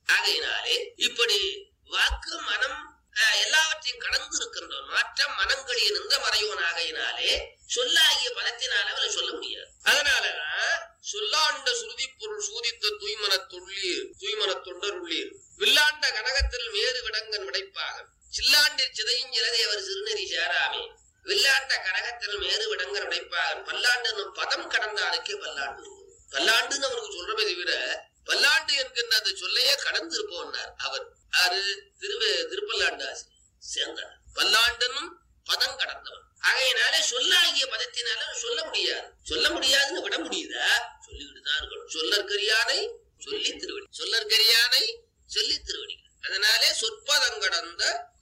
ஆகையினாலே இப்படி வாக்கு மனம் அஹ், எல்லாவற்றையும் கடந்து இருக்கின்றோம் மற்ற மனங்களில் நின்ற மறையோன் ஆகையினாலே சொல்லாகிய பதத்தினால அவரை சொல்ல முடியாது அதனாலதான் சொல்லாண்ட சுருதி பொருள் சூதித்த தூய்மன தொள்ளீர் தூய்மன தொண்டர் உள்ளீர் வில்லாண்ட கனகத்தில் மேறு விடங்கன் விடைப்பாக சில்லாண்டில் சிதையும் ஜலதேவர் சிறுநெறி சேராமே வில்லாண்ட கனகத்தில் மேறு விடங்கன் விடைப்பாக பல்லாண்டு என்னும் பதம் கடந்தாலுக்கே பல்லாண்டு பல்லாண்டுன்னு அவனுக்கு சொல்றமே தவிர பல்லாண்டு என்கின்ற அந்த சொல்லையே கடந்து இருப்போம்னார் அவர் ஆறு திரு திருப்பல்லாண்டு ஆசிரியர் சேர்ந்தார் பல்லாண்டுன்னும் பதம் கடந்தவன் ஆகையினாலே சொல்லாகிய பதத்தினால சொல்ல முடியாது சொல்ல முடியாதுன்னு விட முடியுதா சொல்லிக்கிட்டு தான் இருக்கணும் சொல்லற்கரியானை சொல்லி திருவடி சொல்லற்கரியானை சொல்லி திருவடி அதனாலே சொற்பதம் கடந்த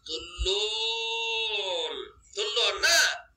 தொல்லோன் தொல்லோன்னா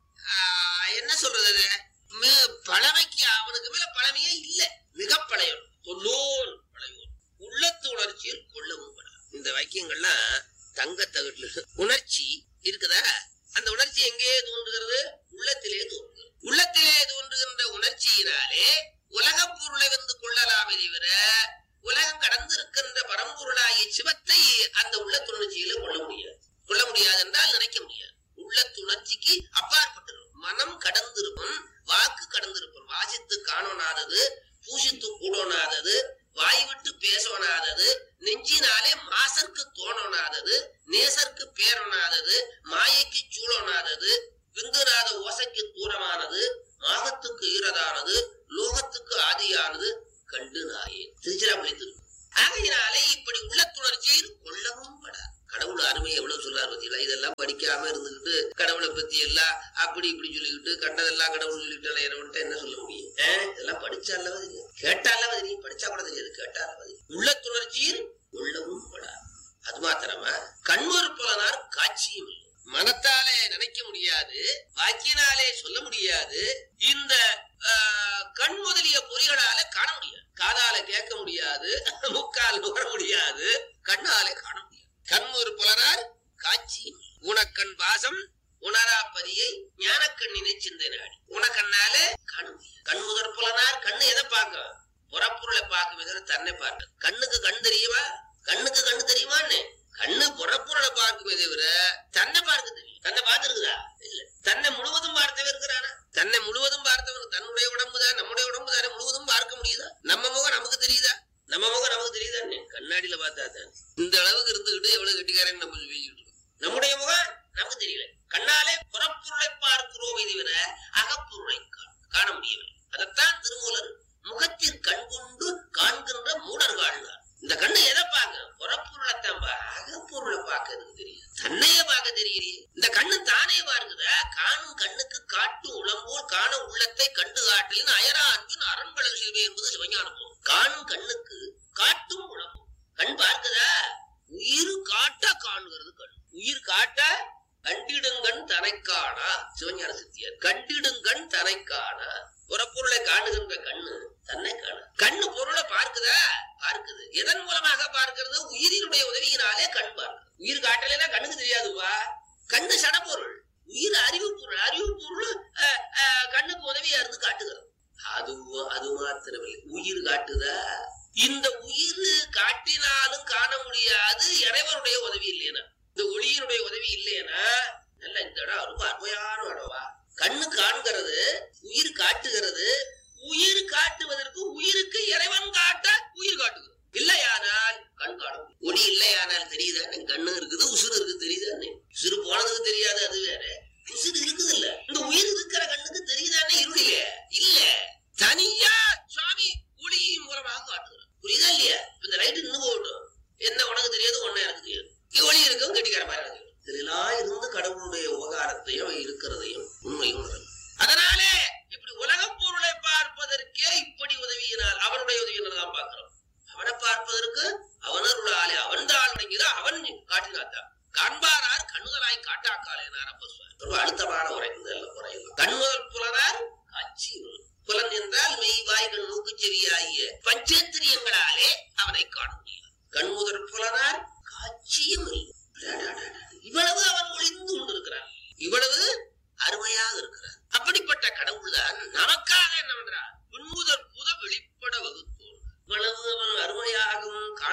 ஆஹ், என்ன சொல்றது அது மி- பழமைக்கு அவனுக்கு மேல பழமையே இல்ல மிக பழையவன் தொல்லோன் பழையோன் உள்ளத்து உணர்ச்சியில் கொள்ளவும் படாது இந்த வாக்கியங்கள்லாம் தங்க தகட்டுல உணர்ச்சி இருக்குதா அந்த உணர்ச்சி எங்கே தோன்றுகிறது உள்ளத்திலே தோன்றுகிறது உள்ளத்திலே தோன்றுகின்ற உணர்ச்சியினாலே உலகப் பொருளை வந்து கொள்ளலாமே தவிர உலகம் கடந்திருக்கின்ற பரம்பொருளாகிய சிவத்தை அந்த உள்ளத்துணர்ச்சியில கொள்ள முடியாது கொள்ள முடியாது என்றால் நினைக்க முடியாது உள்ளத்துணர்ச்சிக்கு அப்பாற்பட்டிருக்கும் மனம் கடந்திருக்கும் வாக்கு கடந்திருக்கும் வாசித்து காணோனாதது பூசித்து கூடோனாதது வாய் விட்டு பேசோனாதது நெஞ்சினாலே மாசற்கு தோணோனாதது நேசர்க்கு பேரொனாதது மாயைக்கு சூழோனாதது விந்துநாத ஓசைக்கு தூரமானது மாகத்துக்கு ஈரதானது லோகத்துக்கு ஆதியானது கண்டு நாயே திருச்சிராப்பள்ளி திரு ஆகையினாலே இப்படி உள்ளத்துணர்ச்சியில் கொள்ளவும் படாது கடவுள் அருமை எவ்வளவு சொல்றாரு பத்தியா இதெல்லாம் படிக்காம இருந்துகிட்டு கடவுளை பத்தி எல்லாம் அப்படி இப்படி சொல்லிக்கிட்டு கண்டதெல்லாம் கடவுள் சொல்லிட்டு அலையறவன்ட்ட என்ன சொல்ல முடியும் ஆஹ், இதெல்லாம் படிச்சாலவா தெரியும் கேட்டாலவா தெரியும் படிச்சா கூட தெரியாது கேட்டாலவா தெரியும் உள்ளத்துணர்ச்சியில் கொள்ளவும் படாது அது மாத்திரமா கண்மொரு புலனார் காட்சியும் இல்லை மனத்தாலே நினைக்க முடியாது வாக்கியனாலே சொல்ல முடியாது இந்த ஆஹ், கண் முதலிய பொறிகளால காண முடியாது காதால கேட்க முடியாது மூக்கால் நுகர முடியாது கண்ணாலே காண முடியாது கண் ஒரு புலனார் காட்சியும் இல்லை. உனக்கண் வாசம் உணராப்பதியை ஞானக்கண்ணினை சிந்தை நாடி உனக்கண்ணாலே காண முடியாது கண் முதற் புலனார் கண்ணு எதை பார்க்கும் புறப்பொருளை பார்க்கும் தவிர தன்னை பார்க்க கண்ணுக்கு கண் தெரியுமா கண்ணுக்கு கண்ணு தெரியுமான்னு கண்ணு புறப்பொருளை பார்க்குமே தவிர தன்னை பார்க்க தெரியும் தன்னை பார்த்திருக்குதா இல்ல தன்னை முழுவதும் பார்த்தவன் இருக்கிறானா தன்னை முழுவதும் பார்த்தவன் தன்னுடைய உடம்பு தான் நம்முடைய உடம்பு தானே முழுவதும் பார்க்க முடியுதா நம்ம முகம் நமக்கு தெரியுதா நம்ம முகம் நமக்கு தெரியுதா கண்ணாடியில பார்த்தா தான் இந்த அளவுக்கு இருந்துகிட்டு எவ்வளவு கெட்டிக்காரன் நம்ம பேசிக்கிட்டு இருக்கோம் நம்முடைய முகம் நமக்கு தெரியல கண்ணாலே புறப்பொருளை பார்க்கிறோம் தவிர அகப்பொருளை கா- காண முடியவில்லை அதைத்தான் திருமூலர் முகத்தில் கண் கொண்டு காண்கின்ற மூடர்கள் இந்த கண்ணு எதை பார்க்க புறப்பொருளைத்தான் பா அகப்பொருளை பார்க்கறதுக்கு தெரியும் தன்னையே பார்க்க தெரியலையே இந்த கண்ணு தானே பார்க்குதா காணும் கண்ணுக்கு காட்டு உளம்போல் காண உள்ளத்தை கண்டு காட்டலின் அயரா அன்பின் அரண்மலர் சிறுவை என்பது சிவஞானம் காணும் கண்ணுக்கு காட்டும் உளம்போல் கண் பார்க்குதா உயிர் காட்ட காண்கிறது கண் உயிர் காட்ட கண்டிடுங்கண் தனை காணா சிவஞான சித்தியார் கண்டிடுங்கண் தனை காணா புறப்பொருளை காணுகின்ற கண்ணு தன்னை காண கண்ணு பொருளை பார்க்குதா பார்க்குது எதன் மூலமாக பார்க்கிறது உயிரினுடைய உதவியினாலே கண் பார்க்குது உயிர் காட்டலைன்னா கண்ணுக்கு தெரியாதுவா கண்ணு சடப்பொருள் உயிர் அறிவு பொருள் அறிவு பொருள் அஹ், அஹ், கண்ணுக்கு உதவியா இருந்து காட்டுகிறது அது அது மாத்திரமில்லை உயிர் காட்டுதா இந்த உயிர் காட்டினாலும் காண முடியாது இறைவனுடைய உதவி இல்லையா இந்த ஒளியினுடைய உதவி இல்லையா நல்ல இந்த இடம் ரொம்ப அருமையான இடவா கண்ணு காண்கிறது உயிர் காட்டுகிறது உயிர் காட்டுவதற்கு உயிருக்கு இறைவன் காட்ட உயிர் காட்டுகிறது இல்லையானால் கண் காணும் ஒளி இல்லையானால் தெரியுதா கண்ணு இருக்குது உசுறு இருக்குது தெரியுதானே உசுறு போனதுக்கு தெரியாது அது வேற உசுறு இருக்குது இல்ல இந்த உயிர் இருக்கிற கண்ணுக்கு தெரியுதானே இருளிலே இல்ல தனியா சுவாமி ஒளியின் மூலமாக காட்டுகிறார் புரியுதா இல்லையா இப்ப இந்த லைட் நின்று போகட்டும் என்ன உனக்கு தெரியாது ஒண்ணு எனக்கு தெரியாது இங்க ஒளி இருக்கும் கெட்டிக்கார மாதிரி எனக்கு தெரியும். இதெல்லாம் இருந்து கடவுளுடைய உபகாரத்தையும் இருக்கிறதையும் உண்மையும் உணரணும் அதனாலே இப்படி உலகப் பொருளை பார்ப்பதற்கே இப்படி உதவியினால் அவனுடைய உதவியினால் தான் பார்க்கிறோம் அவனை பார்ப்பதற்கு அவனருளாலே அவன் தான் வணங்கியதா அவன் காட்டினாத்தான் காண்பாரார் கண்ணுதலாய் காட்டாக்காலேனார் அப்ப சுவாமி. ரொம்ப அழுத்தமான உரை இந்த உரையில் கண்ணுதல் புலனார் காட்சி உணர்வு. புலன் என்றால் மெய் வாய்கள் மூக்கு செவியாகிய பஞ்சேந்திரியங்களாலே அவனை காண முடியும் கண்முதற் புலனார் காட்சியும் இல்லை. அடாடாடாடா. இவ்வளவு அவன் ஒளிந்து கொண்டிருக்கிறான் இவ்வளவு அருமையாக இருக்கிறான் அப்படிப்பட்ட கடவுள் தான் நமக்காக என்ன பண்றான் பின்முதற் புத வெளிப்பட வகுத்தோன் இவ்வளவு அவன் அருமையாகவும் காண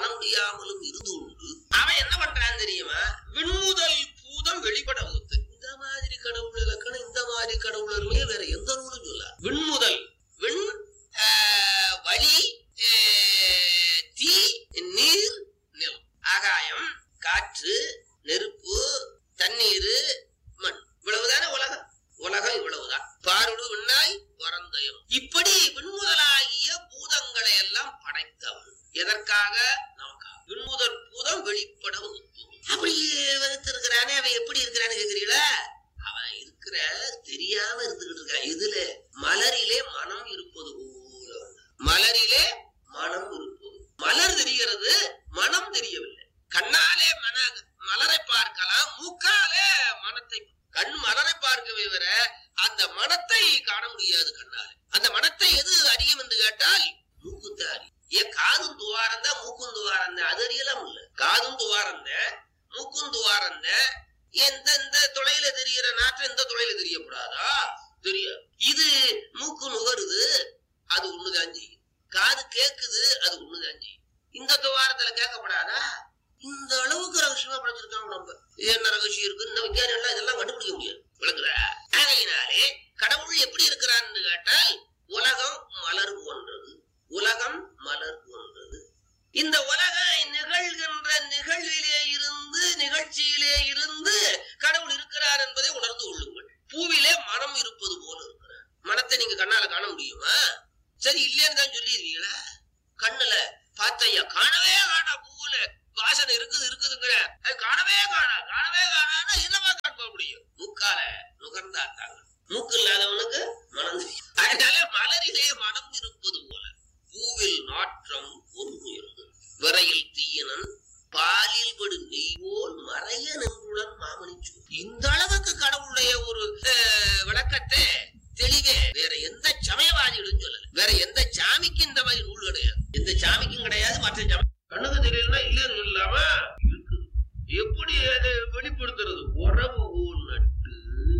காண முடியாமலும் இருந்து உண்டு அவன் என்ன பண்றான் தெரியுமா விண்முதல் பூதம் வெளிப்பட ஊத்து இந்த மாதிரி கடவுள் இலக்கணம் இந்த மாதிரி கடவுள் அருமையை வேற எந்த நூலும் சொல்ல விண்முதல் விண் ஆஹ், வழி ஆஹ், தீ நீர் நிலம் ஆகாயம் காற்று நெருப்பு தண்ணீர் மண் இவ்வளவுதானே உலகம் உலகம் இவ்வளவுதான் பாருடு விண்ணாய் பரந்தயம் இப்படி விண்முதலாகிய பூதங்களை எல்லாம் படைத்தவன் எதற்காக நமக்காக விண்முதல் பூதம் வெளிப்பட உத்து. அப்படி வகுத்திருக்கிறானே அவன் எப்படி இருக்கிறான்னு கேக்குறீங்களா அவன் இருக்கிற தெரியாம இருந்துகிட்டு இருக்கான் இதுல மலரிலே மனம் இருப்பது போல மலரிலே மனம் இருப்பது மலர் தெரிகிறது மனம் தெரியவில்லை கண்ணாலே மன மலரை பார்க்கலாம் மூக்காலே மனத்தை கண் மலரை பார்க்கவே வர அந்த மனத்தை காண முடியாது கண்ணாலே அந்த மனத்தை எது அறியும் என்று கேட்டால் மூக்குத்த அறியும் ஏன் காதும் துவாரம் தான் மூக்கும் துவாரம் தான் அது அறியலாம் இல்ல காதும் துவாரம் தான் மூக்கும் துவாரம் தான் எந்தெந்த துளையில தெரிகிற நாற்றம் எந்த துளையில தெரியக்கூடாதா தெரியாது இது மூக்கு நுகருது அது ஒண்ணுதான் செய்யும் காது கேக்குது அது ஒண்ணுதான் செய்யும் இந்த துவாரத்துல கேட்கப்படாதா இந்த அளவுக்கு ரகசியமா படைச்சிருக்காங்க நம்ம என்ன ரகசியம் இருக்கு இந்த விஞ்ஞானி எல்லாம் இதெல்லாம் கண்டுபிடிக்க முடியாது விளக்குதா ஆகையினாலே கடவுள் எப்படி இருக்கிறான்னு கேட்டால் உலகம் மலர் போன்றது உலகம் மலர் போன்றது இந்த உலகம் நிகழ்கின்ற நிகழ்விலே இருந்து நிகழ்ச்சியிலே இருந்து கடவுள் இருக்கிறார் என்பதை உணர்ந்து கொள்ளுங்கள் பூவிலே மனம் இருப்பது போல இருக்கிறார் மனத்தை நீங்க கண்ணால காண முடியுமா சரி இல்லைன்னு தான் சொல்லிடுவீங்களா கண்ணுல பார்த்தையா காணவே காணா பூவுல வாசனை இருக்குது இருக்குதுங்கிற அது காணவே காணா காணவே காணான்னா என்னவா காண்ப முடியும் மூக்கால நுகர்ந்தாத்தாங்க மூக்கு இல்லாதவனுக்கு மனம் தெரியும். அதனால மலரிலே மனம் இருப்பது போல பூவில் நாற்றம் பொன்னுயர்ந்து விரையில் தீயனன் பாலில் படு நெய் போல் மறைய நின்றுடன் மாமணிச்சு இந்த அளவுக்கு கடவுளுடைய ஒரு அஹ், விளக்கத்தை தெளிவே வேற எந்த சமயவாதிகளும் சொல்லல வேற எந்த சாமிக்கும் இந்த மாதிரி நூல் கிடையாது எந்த சாமிக்கும் கிடையாது மற்ற சாமி கண்ணுக்கு தெரியலன்னா இல்லைன்னு சொல்லாம இருக்குது எப்படி அதை வெளிப்படுத்துறது உறவு போல் நட்டு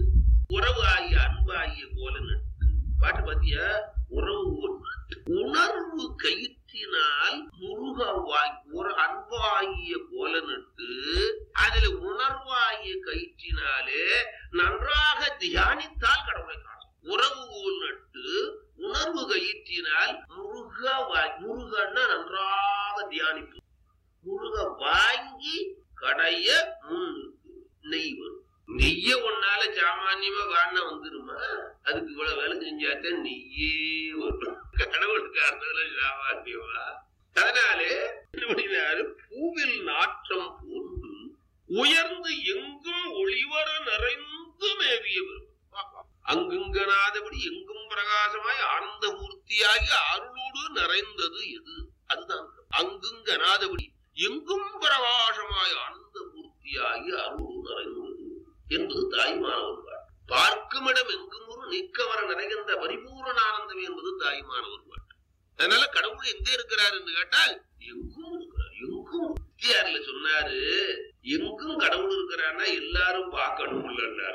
உறவு ஆகிய அன்பாகிய போல நட்டு பாட்டு பாத்தியா உறவு போல் நட்டு உணர்வு கயிற்றினால் முருக வாங்கி ஒரு அன்பாகிய போல நட்டு அதுல உணர்வாகிய கயிற்றினாலே நன்றாக தியானித்தால் கடவுளை காணலாம் உறவு போல் நட்டு உணர்வு கயிற்றினால் முருக வாங்கி முருகன்னா நன்றாக தியானிப்பு முருக வாங்கி கடைய முன் நிற்கு. நெய் வரும் நெய்ய ஒன்னால சாமானியமா காண வந்துருமா அதுக்கு இவ்வளவு வேலை செஞ்சாத்தான் நெய்யே வரும் கடவுளுக்கு அர்த்தத்துல சாமானியமா அதனாலே என்ன பண்ணினாரு பூவில் நாற்றம் போன்று உயர்ந்து எங்கும் ஒளிவர நிறைந்து மேவியவர் அங்குங்கனாதபடி எங்கும் பிரகாசமாய் ஆனந்த மூர்த்தியாகி அருளோடு நிறைந்தது எது அதுதான் அங்குங்கனாதபடி எங்கும் பிரகாசமாய் ஆனந்த மூர்த்தியாகி அருளோடு நிறைந்தது என்பது தாய்மானவர் பாட்டு பார்க்குமிடம் எங்கும் ஒரு நீக்கவர நிறைகின்ற பரிபூரண ஆனந்தம் என்பது தாய்மானவர் பாட்டு அதனால கடவுள் எங்க இருக்கிறார் என்று கேட்டால் எங்கும் இருக்கிறார் எங்கும் முத்தியாரில சொன்னாரு எங்கும் கடவுள் இருக்கிறான்னா எல்லாரும் பார்க்கணும்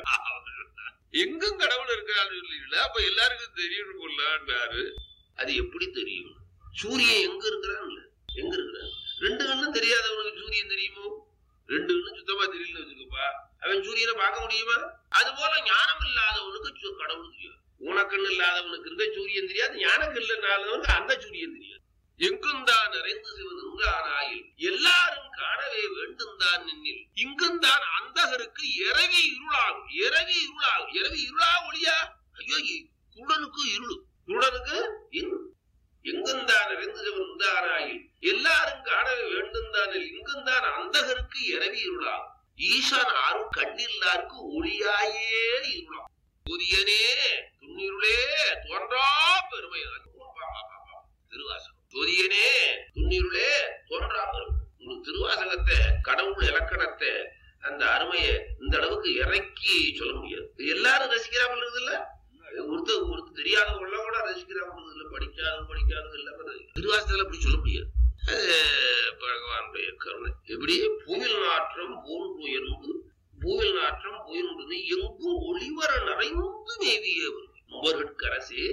எங்கும் கடவுள் இருக்கிறாரு இல்லைங்களா அப்ப எல்லாருக்கும் தெரியணும்லான்னாரு அது எப்படி தெரியும் சூரியன் எங்க இருக்கிறான் எங்க இருக்கிறான் ரெண்டு கண்ணும் தெரியாதவனுக்கு சூரியன் தெரியுமோ ரெண்டு கண்ணும் சுத்தமா தெரியலன்னு வச்சுக்கப்பா அவன் சூரியனை பார்க்க முடியுமா அது போல ஞானம் இல்லாதவனுக்கு சு- கடவுள் தெரியும் ஊனக்கண்ணு இல்லாதவனுக்கு இருந்த சூரியன் தெரியாது ஞானக்கண்ணு இல்லாதவனுக்கு அந்த சூரியன் தெரியாது எங்கும் தான் நிறைந்து சிவனுங்க ஆனாயில் எல்லாரும் காணவே வேண்டும் தான் நின்னில் இங்கும் தான் அந்தகருக்கு இரவி இருளாகும் இரவி இருளாகும் இரவி இருளா ஒளியா ஐயோ இ- குருடனுக்கு இருளு குருடனுக்கு இருள் எங்கும் தான் நிறைந்து சிவன் உண்டாராயில் எல்லாரும் காணவே வேண்டும் தானில் இங்கும் தான் அந்தகருக்கு இரவி இருளாகும் ஈசன் அருள் கண்ணில்லாருக்கு ஒளியாயே இருளாம் புதியனே துண்ணிருளே தோன்றா பெருமை திருவாசகம் துதியனே துண்ணிருளே தோன்றா பெருமை உங்களுக்கு திருவாசகத்தை கடவுள் இலக்கணத்தை அந்த அருமையை இந்த அளவுக்கு இறக்கி சொல்ல முடியாது இது எல்லாரும் ரசிக்கிறாமல் இருக்குது இல்ல ஒருத்தர் ஒருத்தர் தெரியாதவங்க கூட ரசிக்கிறாமல் இல்ல படிக்காதவங்க படிக்காதவங்க எல்லாமே திருவாசகத்துல அப்படி சொல்ல முடியாது அது பகவானுடைய கருணை எப்படி புயல் நாற்றம் போன்று உயர்ந்து பூவில் நாற்றம் புயல் எங்கும் ஒளிவர நிறைந்து மேவிய உம்பர்கட்கரசே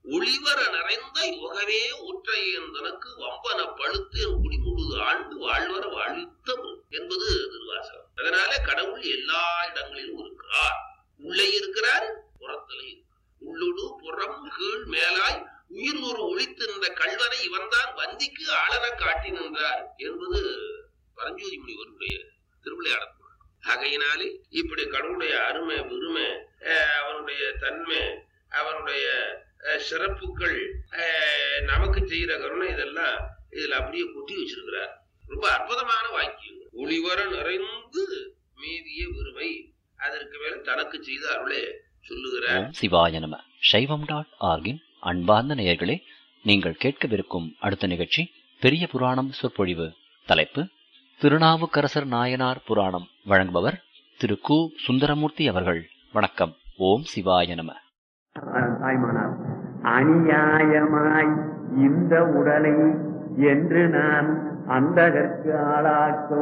ஒளிவர நிறைந்த யுகமே ஒற்றையன் தனக்கு வம்பன பழுத்து என் குடி முழுது ஆண்டு வாழ்வர வாழ்த்தம் என்பது திருவாசகம் அதனால கடவுள் எல்லா இடங்களிலும் இருக்கிறார் உள்ளே இருக்கிறார் புறத்திலே இருக்கிறார் உள்ளுடு புறம் கீழ் மேலாய் உயிர் ஒரு ஒழித்து நின்ற கல்வனை இவன்தான் வந்திக்கு ஆளன காட்டி நின்றார் என்பது பரஞ்சோதி முனிவருடைய திருவிளையாடல் ஆகையினாலே இப்படி கடவுளுடைய அருமை பெருமை அஹ், அவனுடைய தன்மை அவனுடைய அஹ், சிறப்புகள் அஹ், நமக்கு செய்கிற கருணை இதெல்லாம் இதுல அப்படியே கொட்டி வச்சிருக்கிறார் ரொம்ப அற்புதமான வாக்கியம் ஒளிவர நிறைந்து மீதிய பெருமை அதற்கு மேல தனக்கு செய்த அருளே சொல்லுகிறார் ஓம் சிவாய நம சைவம் டாட் ஆர்கின் அன்பார்ந்த நேயர்களே நீங்கள் கேட்கவிருக்கும் அடுத்த நிகழ்ச்சி பெரிய புராணம் சொற்பொழிவு தலைப்பு திருநாவுக்கரசர் நாயனார் புராணம் வழங்குபவர் திரு கு சுந்தரமூர்த்தி அவர்கள் வணக்கம் ஓம் சிவாய நம தாய்மானார் அநியாயமாய் இந்த உடலை என்று நான் அந்தகற்கு ஆளாக்கோ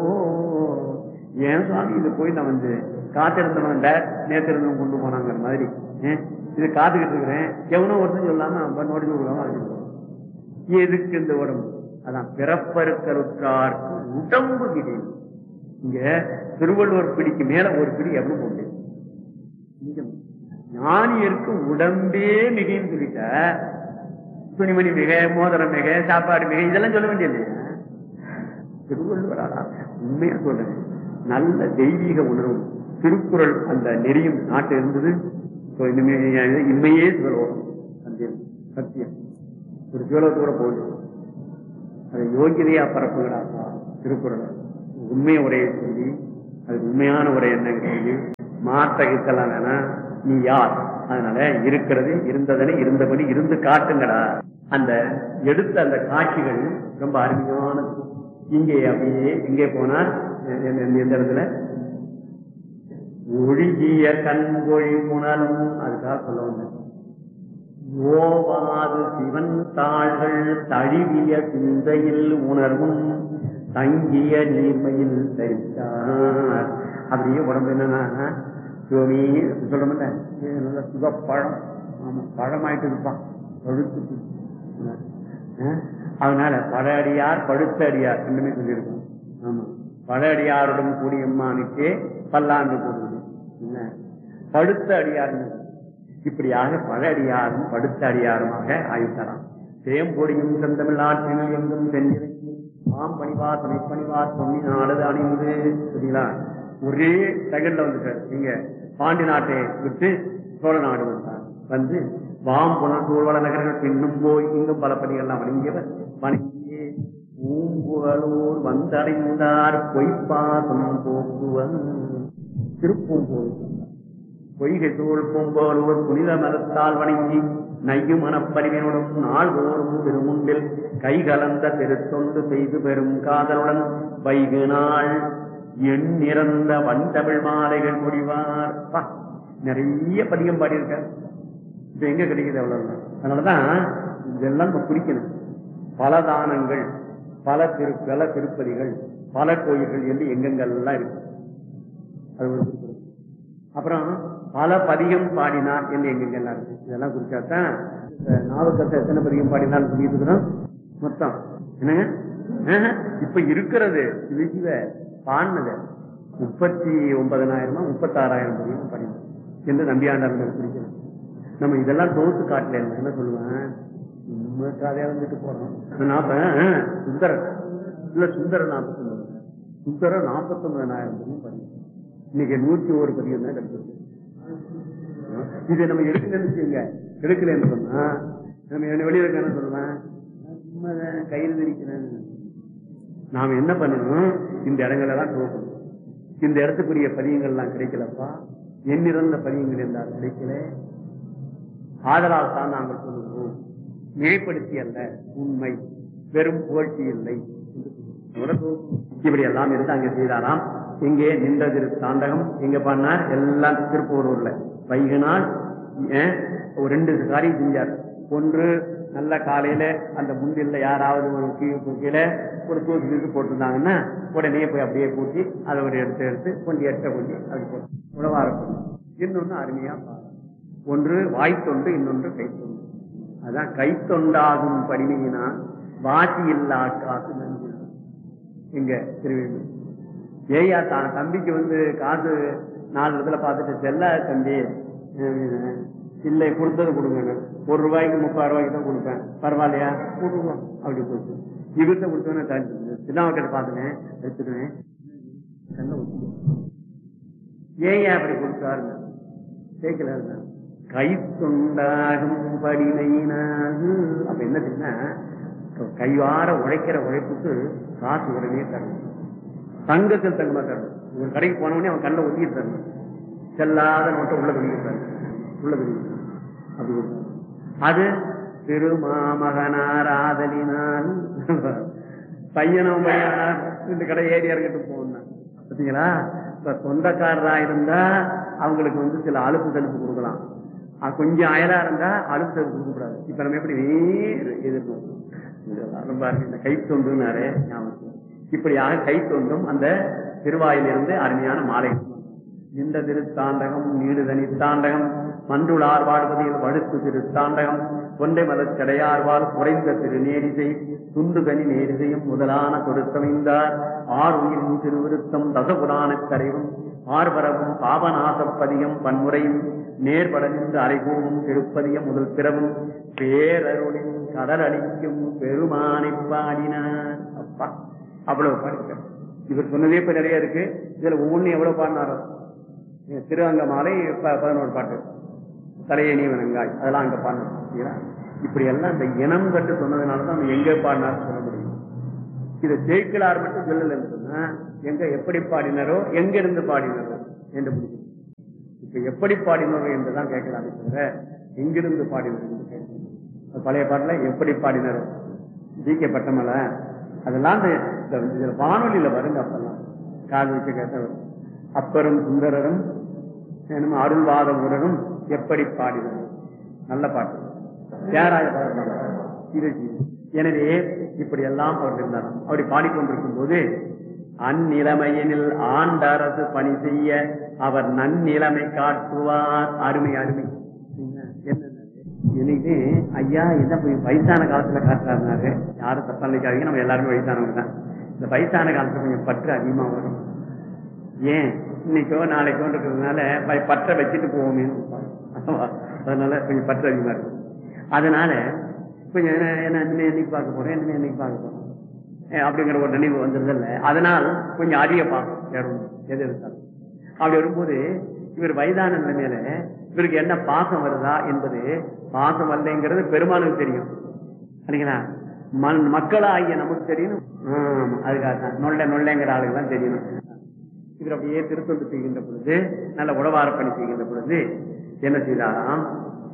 ஏன் சுவாமி இது போய் நான் வந்து காத்திருந்தவன் நேற்று இருந்தவன் கொண்டு போனாங்கிற மாதிரி ஏன், இது காத்துக்கிட்டு இருக்கிறேன் எவனோ ஒருத்தன் சொல்லாம அவன் நோடி கொடுக்காம அது எதுக்கு இந்த உடம்பு அதான் பிறப்பருக்கருக்கார்க்கு உடம்பு கிடையாது இங்க திருவள்ளுவர் பிடிக்கு மேல ஒரு பிடி எவனும் போட்டு இங்க ஞானியருக்கு உடம்பே மிகைன்னு சொல்லிட்ட துணிமணி மிக மோதிரம் மிக சாப்பாடு மிக இதெல்லாம் சொல்ல வேண்டியது திருவள்ளுவராடா உண்மையா சொல்றேன் நல்ல தெய்வீக உணர்வு திருக்குறள் அந்த நெறியும் நாட்டு இருந்தது So, இனிமே இன்மையே சொல்லுவோம் சத்தியம் சத்தியம் ஒரு ஜோலத்தோட போகுது அதை யோகிதையா பரப்புகிறாப்பா திருக்குறள் உண்மை உரையை சொல்லி அது உண்மையான உரை என்னன்னு சொல்லி மாற்ற இருக்கலாம் வேணா நீ யார் அதனால இருக்கிறது இருந்ததனை இருந்தபடி இருந்து காட்டுங்கடா அந்த எடுத்த அந்த காட்சிகள் ரொம்ப அருமையானது இங்கே அப்படியே இங்கே போனா எ- எ- எந்த இடத்துல ஒழுகிய கண்கொழி புனலும் அதுக்காக சொல்ல வந்தேன் ஓவாது சிவன் தாள்கள் தழுவிய சிந்தையில் உணர்வும் தங்கிய நீர்மையில் தரித்தார் அப்படியே உடம்பு என்னன்னா சுவாமி சொல்ல மாட்டேன் இது நல்ல சுகப்பழம் ஆமா பழமாயிட்டு இருப்பான் பழுத்து அஹ், அதனால பழ அடியார் பழுத்த அடியார் ரெண்டுமே சொல்லியிருக்கோம் ஆமா பழ அடியாருடன் கூடியம்மானுக்கே பல்லாண்டு கூடுது என்ன படுத்த அடியார்னு இப்படியாக பல அடியாரும் படுத்த அடியாருமாக ஆயிட்டாராம் தேம்பொடியும் செந்தமிழ் எங்கும் சென்றிருக்கி மாம் பணிவார் துணை பணிவார் பொன்னி நாடு அணிந்து சரிங்களா ஒரே செகண்ட்ல வந்துட்டார் நீங்க பாண்டி நாட்டை விட்டு சோழ நாடு வந்தார் வந்து வாம் புனர் சூழ்வள நகர்கள் பின்னும் போய் இங்கும் பல பணிகள்லாம் வணங்கியவர் வணங்கி பூம்புகழூர் வந்தடைந்தார் பொய்ப்பாசம் போக்குவன் திருப்பூம்பூர் பொய்கை தோல் பூம்போலூர் புனித மரத்தால் வணங்கி நையும் மனப்பறிவினுடன் நாள்தோறும் திருமுண்டில் கை கலந்த பெருத்தொண்டு செய்து பெறும் காதலுடன் வைகு நாள் எண் நிறந்த வண்டமிழ் மாலைகள் முடிவார் பா, நிறைய பதிகம் பாடியிருக்கார் இது எங்க கிடைக்குது அவ்வளவு அதனாலதான் இதெல்லாம் நம்ம குறிக்கணும் பல தானங்கள் பல திரு பல திருப்பதிகள் பல கோயில்கள் என்று எங்கெங்கெல்லாம் இருக்கு அது ஒரு திருக்குறள். அப்புறம் பல பதிகம் பாடினார் என்று எங்கெங்கெல்லாம் இருக்கு இதெல்லாம் குறிச்சாதான் இந்த நாவுக்கத்தை எத்தனை பதிகம் பாடினார் சொல்லிட்டு இருக்கிறோம் மொத்தம் என்னங்க ஆஹா, இப்ப இருக்கிறது இது சிவ பாடினது முப்பத்தி ஒன்பதனாயிரமா முப்பத்தாறாயிரம் பதிகம் பாடினார் என்று நம்பியாண்டார் குறிக்கிறது நம்ம இதெல்லாம் தோத்து காட்டல என்ன சொல்லுவேன் நம்ம கதையா வந்துட்டு போறோம் நாப்ப சுந்தரர் இல்ல சுந்தர நாற்பத்தி ஒன்பது சுந்தரர் நாற்பத்தி ஒன்பதாயிரம் பதிகம் பாடினார் இன்னைக்கு நூத்தி ஒரு பதிகம் தான் கிடைச்சிருக்கு இதை நம்ம எடுக்கலன்னு வச்சுங்க எடுக்கலன்னு சொன்னா நம்ம என்ன வெளியில இருக்க என்ன சொல்லுவேன் உண்மைதான், கையில் இருக்கிறேன் நாம என்ன பண்ணணும் இந்த இடங்கள் எல்லாம் துவக்கணும் இந்த இடத்துக்குரிய பதியங்கள் எல்லாம் கிடைக்கலப்பா எண்ணிறந்த பதியங்கள் என்றால் கிடைக்கல ஆதலால் தான் நாங்கள் சொல்லுகிறோம் மிகைப்படுத்தி அல்ல உண்மை வெறும் புகழ்ச்சி இல்லை என்று சொல்லுகிறோம். இப்படி எல்லாம் இருந்து அங்கே செய்தாராம் இங்கே நின்ற திரு தாண்டகம் எங்க பண்ணார் எல்லாம் திருப்பூரூர்ல வைகனால் ஏன், ஒரு ரெண்டு காரியம் செஞ்சார் ஒன்று நல்ல காலையில அந்த முந்தில யாராவது ஒரு கீழே கீழே ஒரு தூக்கி தூக்கி போட்டிருந்தாங்கன்னா உடனே போய் அப்படியே கூட்டி அதை ஒரு எடுத்து எடுத்து கொஞ்சம் எட்ட கொஞ்சம் அது போட்டு உழவா இருக்கும் இன்னொன்னு அருமையா பாரு. ஒன்று வாய்த்தொண்டு இன்னொன்று கைத்தொண்டு அதான் கைத்தொண்டாகும் படிமையினா வாசி இல்லா காசு நன்றி எங்க திருவேணி ஏயா தான் தம்பிக்கு வந்து காசு நாலு இடத்துல பார்த்துட்டு செல்ல தம்பி அஹ், இல்லை கொடுத்தது கொடுங்க ஒரு ரூபாய்க்கு முப்பது ரூபாய்க்கு தான் கொடுப்பேன் பரவாயில்லையா கொடுக்கலாம் அப்படி கொடுத்து இவர்கிட்ட கொடுத்தோன்னே சின்னாவக்கிட்ட பார்த்துனேன் எடுத்துடுவேன் கண்ணை ஊத்தி. ஏன் அப்படி கொடுத்தாருங்க கேட்கல கை தொண்டாகும் படிமையினாக அப்ப என்ன தெரியுமா கைவார உழைக்கிற உழைப்புக்கு காசு உடனே தரணும் தங்கத்தில் தங்கமா தரணும் ஒரு கடைக்கு போன உடனே அவன் கண்ணை ஒத்திட்டு தரணும் செல்லாத நோட்டை உள்ள வெளியே தரணும் உள்ள வெளியே அப்படி கொடுக்கணும். அது திருமாமகனார் ஆதலினால் பையனும் பையனார் இந்த கடை ஏறி இறங்கிட்டு போகணும் பார்த்தீங்களா இப்ப சொந்தக்காரரா இருந்தா அவங்களுக்கு வந்து சில அலுப்பு தடுப்பு கொடுக்கலாம் அஹ் கொஞ்சம் அயலா இருந்தா அலுப்பு தடுப்பு கொடுக்க கூடாது இப்ப நம்ம எப்படி நேர் எதிர்நோக்கணும் இதெல்லாம் ரொம்ப அருமை. இந்த கை தொண்டுனாரே ஞாபகம் இப்படியாக கை தொண்டும் அந்த திருவாயிலிருந்து அருமையான மாலை நின்ற திருத்தாண்டகம் நீடுதனி தாண்டகம் மன்றுளார் வாழ்வதில் வழுத்து திருத்தாண்டகம் கொண்டை மதச்சடையார்வால் குறைந்த திருநேரிசை துண்டுகனி நேரிசையும் முதலான கொடுத்தமைந்தார் ஆர் உயிரின் திருவிருத்தம் தசபுராணக் கரைவும் ஆர்வரவும் பாபநாசப்பதியும் பன்முறையும் நேர்பட நின்று அரைகூவும் திருப்பதியம் முதல் பிறவும் பேரருளின் கடல் அளிக்கும் பெருமானை பாடினார் அப்பா அவ்வளவு பாடிட்டார் இவர் சொன்னதே இப்ப நிறைய இருக்கு இதுல ஒவ்வொன்றும் எவ்வளவு பாடினாரோ திருவங்க மாலை ப- பதினோரு பாட்டு தலையணி வணங்காய் அதெல்லாம் அங்க பாடணும் சரிங்களா? இப்படி எல்லாம் இந்த இனம் கட்டு சொன்னதுனாலதான் அவன் எங்க பாடினார் சொல்ல முடியும் இதை ஜெயிக்கலார் மட்டும் சொல்லல சொன்னா எங்க எப்படி பாடினாரோ எங்க இருந்து பாடினாரோ என்று முடியும் இப்ப எப்படி பாடினாரோ என்றுதான் கேட்கலாமே தவிர எங்கிருந்து பாடினார் என்று கேட்கணும் அது பழைய பாட்டுல எப்படி பாடினாரோ டி கே பட்டமலை அதெல்லாம் இந்த- இந்த இதுல வானொலியில வருங்க அப்பெல்லாம் காது வச்சு கேட்ட வரும். அப்பரும் சுந்தரரும் என்னமோ அருள்வாத உடனும் எப்படி பாடினார் நல்ல பாட்டு தியாகராஜ பாடல் இது இது. எனவே இப்படி எல்லாம் அவர் இருந்தார் அப்படி பாடிக்கொண்டிருக்கும் போது அந்நிலைமையினில் ஆண்டரசு பணி செய்ய அவர் நன்னிலைமை காட்டுவார் அருமை அருமை என்ன எனக்கு ஐயா என்ன போய் வயசான காலத்துல காட்டுறாருனாரு யாரும் தப்பா நினைக்காதீங்க நம்ம எல்லாருமே வயசானவங்க தான் இந்த வயசான காலத்துல கொஞ்சம் பற்று அதிகமா வரும் ஏன் இன்னைக்கோ நாளைக்கோ இருக்கிறதுனால ப- பற்ற வச்சுட்டு போவோமே அதனால கொஞ்சம் பற்று அதிகமா இருக்கும் அதனால கொஞ்சம் என்ன என்ன இனிமே என்னைக்கு பார்க்க போறேன் இனிமே என்னைக்கு பார்க்க போறேன் ஏ, அப்படிங்கிற ஒரு நினைவு வந்துருதில்ல அதனால் கொஞ்சம் அதிக பார்க்கும் வேற ஒண்ணும், எது எடுத்தாலும் அப்படி வரும்போது இவர் வயதான நிலைமையில இவருக்கு என்ன பாசம் வருதா என்பது பாசம் வரலைங்கிறது பெருமானுக்கு தெரியும் சரிங்களா மண் மக்களாகிய நமக்கு தெரியணும் ஆமா, அதுக்காக தான் நொல்ல நொல்லைங்கிற ஆளுக்கு தான் தெரியணும் இவர் அப்படியே திருத்தொண்டு செய்கின்ற பொழுது நல்ல உடவார பணி செய்கின்ற பொழுது என்ன செய்தாராம்